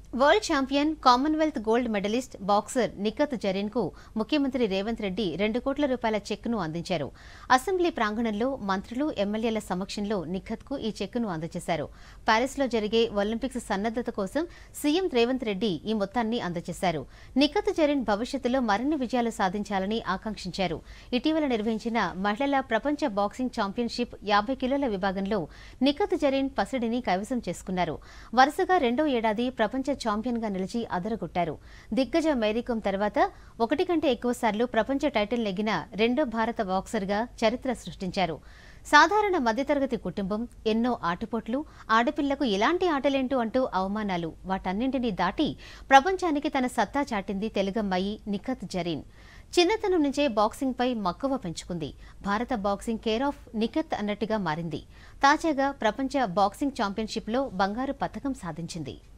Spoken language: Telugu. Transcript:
world champion Commonwealth gold medallist boxer Nikhat Zareen కు ముఖ్యమంత్రి రేవంత్ రెడ్డి రెండు కోట్ల రూపాయల చెక్కును అందించారు అసెంబ్లీ ప్రాంగణంలో మంత్రులు ఎమ్మెల్యేల సమక్షంలో నిఖత్ కు ఈ చెక్కును అందజేశారు ప్యారిస్ లో జరిగే ఒలింపిక్స్ సన్నద్దత కోసం సీఎం రేవంత్ రెడ్డి ఈ మొత్తాన్ని అందజేశారు నిఖత్ జరీన్ భవిష్యత్తులో మరిన్ని విజయాలు సాధించాలని ఆకాంక్షించారు ఇటీవల నిర్వహించిన మహిళల ప్రపంచ బాక్సింగ్ ఛాంపియన్షిప్ యాభై కిలోల విభాగంలో నిఖత్ జరీన్ పసిడిని కైవసం చేసుకున్నారు వరుసగా రెండో ఏడాది ప్రపంచ ఛాంపియన్ గా నిలిచి అదరగొట్టారు దిగ్గజ మేరీకోమ్ తర్వాత ఒకటి కంటే ఎక్కువ సార్లు ప్రపంచ టైటిల్ నెగ్గిన రెండో భారత బాక్సర్ గా చరిత్ర సృష్టించారు సాధారణ మధ్యతరగతి కుటుంబం ఎన్నో ఆటుపోట్లు ఆడపిల్లకు ఎలాంటి ఆటలేంటూ అంటూ అవమానాలు వాటన్నింటినీ దాటి ప్రపంచానికి తన సత్తా చాటింది తెలుగమ్మాయి నిఖత్ జరీన్ చిన్నతనం నుంచే బాక్సింగ్ పై మక్కువ పెంచుకుంది భారత బాక్సింగ్ కేర్ ఆఫ్ నిఖత్ అన్నట్టుగా మారింది తాజాగా ప్రపంచ బాక్సింగ్ ఛాంపియన్షిప్లో బంగారు పతకం సాధించింది